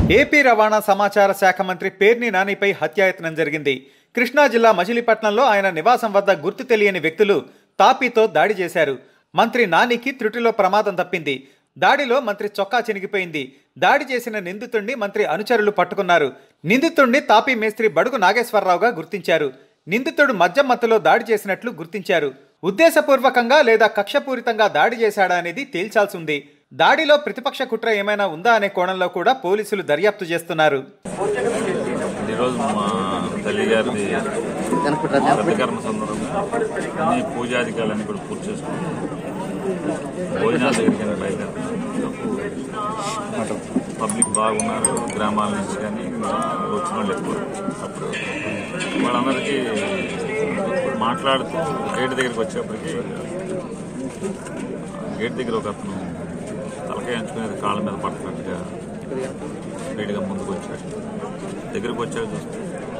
AP రవాణా సమాచార శాఖ మంత్రి పేర్ని నానిపై హత్యాయత్నం జరిగింది కృష్ణా జిల్లా మచిలీపట్నంలో ఆయన నివాసం వద్ద గుర్తు తెలియని వ్యక్తులు తాపీతో దాడి చేశారు మంత్రి నానికి త్రుటిలో ప్రమాదం తప్పింది దాడిలో మంత్రి చొక్కా చినిగిపోయింది దాడి చేసిన నిందితుడిని మంత్రి అనుచరులు పట్టుకున్నారు నిందితుడిని తాపీ మేస్త్రి బడుగు నాగేశ్వరరావుగా గుర్తించారు నిందితుడు మద్యం మత్తులో దాడి చేసినట్లు గుర్తించారు ఉద్దేశపూర్వకంగా లేదా కక్షపూరితంగా దాడి చేశాడా అనేది తేల్చాల్సి ఉంది దాడిలో ప్రతిపక్ష కుట్ర ఏమైనా ఉందా అనే కోణంలో కూడా పోలీసులు దర్యాప్తు చేస్తున్నారు ఈరోజు మా తల్లి గారిది ప్రతికరణ సందర్భంగా అన్ని పూజాధికారులన్నీ కూడా పూర్తి చేసుకుని భోజనాల దగ్గరికి బయలుదేరుతున్నాం పబ్లిక్ బాగున్నారు గ్రామాల నుంచి కానీ వచ్చిన వాళ్ళు ఎక్కువ అప్పుడు వాళ్ళందరికీ మాట్లాడుతూ గేట్ దగ్గరికి వచ్చేప్పటికి గేట్ దగ్గర ఒక అతను తలకాయ ఎంచుకునేది కాళ్ళ మీద పడుతున్నట్టుగా స్పీడ్గా ముందుకు వచ్చాడు దగ్గరికి వచ్చాక చూస్తే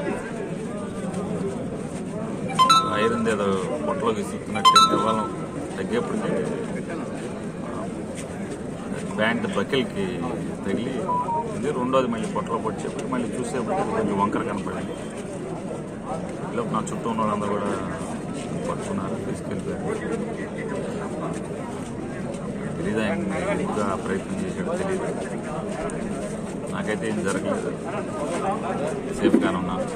ఐరన్ ఏదో పొట్టలోకి ఇస్తున్నట్టు కేవలం తగ్గేప్పటికీ ప్యాంట్ బకెల్కి తగిలి ఇది రెండోది మళ్ళీ పొట్టలో పొడిచేప్పటికి మళ్ళీ చూసేప్పటికి కొంచెం వంకర కనపడింది ఈలోపు నా చుట్టూ ఉన్న వాళ్ళందరూ కూడా పట్టుకున్నారు తీసుకెళ్ళిపోయారు తెలీదు ఆయన ఇంకా ప్రయత్నం చేశాడు తెలియదు నాకైతే ఏం జరగలేదు సేఫ్గానే ఉన్నాను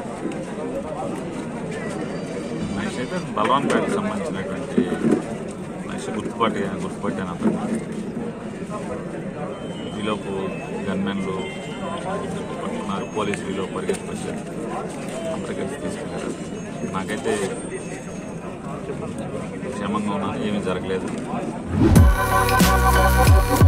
మనిషి అయితే బలవాన్పేటకు సంబంధించినటువంటి మనిషి గుర్తుపట్టి గుర్తుపట్టాను అతను ఈలోపు గన్మెన్లు పట్టుకున్నారు పోలీసులు ఈలోపు పరిగెత్తుకొచ్చారు అందరు కలిసి తీసుకెళ్ళారు నాకైతే క్షేమంగా ఉన్నాను ఏమీ జరగలేదు